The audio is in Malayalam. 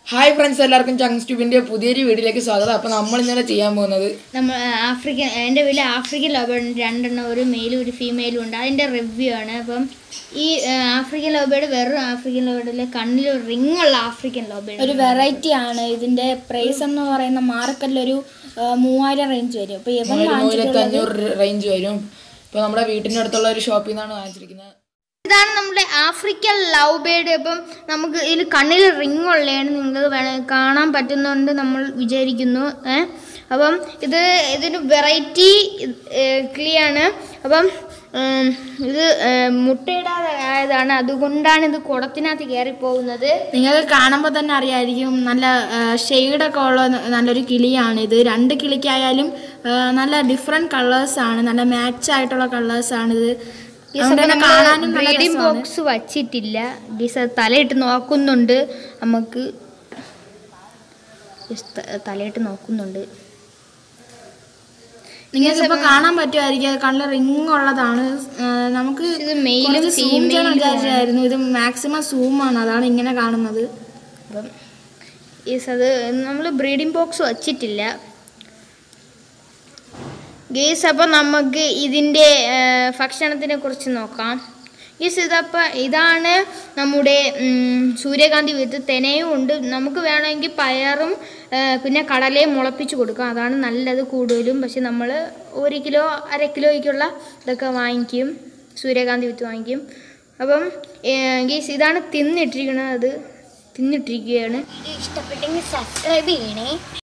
ഹായ് ഫ്രണ്ട്സ് എല്ലാവർക്കും ചങ്സ് ട്യൂബിന്റെ പുതിയൊരു വീഡിയോയിലേക്ക് സ്വാഗതം അപ്പോൾ നമ്മൾ ഇന്നലെ ചെയ്യാൻ പോകുന്നത് നമ്മൾ ആഫ്രിക്കൻ എൻ്റെ വീട്ടിൽ ആഫ്രിക്കൻ ലോബേഡ് രണ്ടെണ്ണം ഒരു മെയിലും ഒരു ഫീമെയിലും ഉണ്ട് അതിൻ്റെ റിവ്യൂ ആണ് അപ്പം ഈ ആ, ആഫ്രിക്കൻ ലോബേഡ് വെറും ആഫ്രിക്കൻ ലോബേഡിൽ കണ്ണിൽ റിംഗ് ഉള്ള ആഫ്രിക്കൻ ലോബേഡ് ഒരു വെറൈറ്റി ആണ് ഇതിന്റെ പ്രൈസ് എന്ന് പറയുന്ന മാർക്കറ്റിലൊരു മൂവായിരം റേഞ്ച് വരും അപ്പൊ ഇവൻ മൂവായിരത്തി അഞ്ഞൂറ് റേഞ്ച് വരും ഇപ്പോൾ നമ്മുടെ വീട്ടിൻ്റെ അടുത്തുള്ള ഒരു ഷോപ്പിൽ നിന്നാണ് വാങ്ങിച്ചിരിക്കുന്നത് ഇതാണ് നമ്മുടെ ആഫ്രിക്കൻ ലവ് ബേഡ് അപ്പം നമുക്ക് ഇതിൽ കണ്ണിൽ റിംഗ് ഉള്ളതാണ് നിങ്ങൾക്ക് വേണ കാണാൻ പറ്റുന്നുണ്ട് നമ്മൾ വിചാരിക്കുന്നു ഏ അപ്പം ഇത് ഇതിന് വെറൈറ്റി കിളിയാണ് അപ്പം ഉം, ഇത് ഏ, മുട്ടയിടാതെ ആയതാണ് അതുകൊണ്ടാണ് ഇത് കുടത്തിനകത്ത് കയറി പോകുന്നത് നിങ്ങൾക്ക് കാണുമ്പോൾ തന്നെ അറിയായിരിക്കും നല്ല ഷെയ്ഡൊക്കെ ഉള്ള ന- നല്ലൊരു കിളിയാണ് ഇത് രണ്ട് കിളിക്കായാലും ആ, നല്ല ഡിഫറെൻറ്റ് കളേഴ്സ് ആണ് നല്ല മാച്ച് ആയിട്ടുള്ള കളേഴ്സ് ആണ് ഇത് അതുകൊണ്ട് തന്നെ കാണാനും നല്ല ബ്രീഡിംഗ് രസമാണ്. ബോക്സ് വച്ചിട്ടില്ല ഗീസ് അത് തലയിട്ട് നോക്കുന്നുണ്ട് നമുക്ക് ഗീസ് ത- തലയിട്ട് നോക്കുന്നുണ്ട് നിങ്ങൾക്ക് ഇപ്പോൾ കാണാൻ പറ്റുമായിരിക്കും അത് കണ്ണിൽ റിംഗ് ഉള്ളതാണ് ആ, നമുക്ക് ഇത് മെയിലും സൂം ചെയ്യാൻ വിചാരിച്ചായിരുന്നു ഇത് മാക്സിമം സൂം ആണ് അതാണ് ഇങ്ങനെ കാണുന്നത് അപ്പം ഗീസ് അത് നമ്മൾ ബ്രീഡിംഗ് ബോക്സ് വച്ചിട്ടില്ല ഗീസ് അപ്പം നമുക്ക് ഇതിൻ്റെ ഭക്ഷണത്തിനെ കുറിച്ച് നോക്കാം ഗീസ് ഇതപ്പം ഇതാണ് നമ്മുടെ ഉം, സൂര്യകാന്തി വിത്ത് തെനയും ഉണ്ട് നമുക്ക് വേണമെങ്കിൽ പയറും ആ, പിന്നെ കടലയും മുളപ്പിച്ച് കൊടുക്കാം അതാണ് നല്ലത് കൂടുതലും പക്ഷെ നമ്മൾ ഒരു കിലോ അര കിലോയ്ക്കുള്ള ഇതൊക്കെ വാങ്ങിക്കും സൂര്യകാന്തി വിത്ത് വാങ്ങിക്കും അപ്പം ഗീസ് ഇതാണ് തിന്നിട്ടിരിക്കുന്നത് അത് തിന്നിട്ടിരിക്കുകയാണ് ഇഷ്ടപ്പെട്ടെങ്കിൽ സബ്സ്ക്രൈബ് ചെയ്യണേ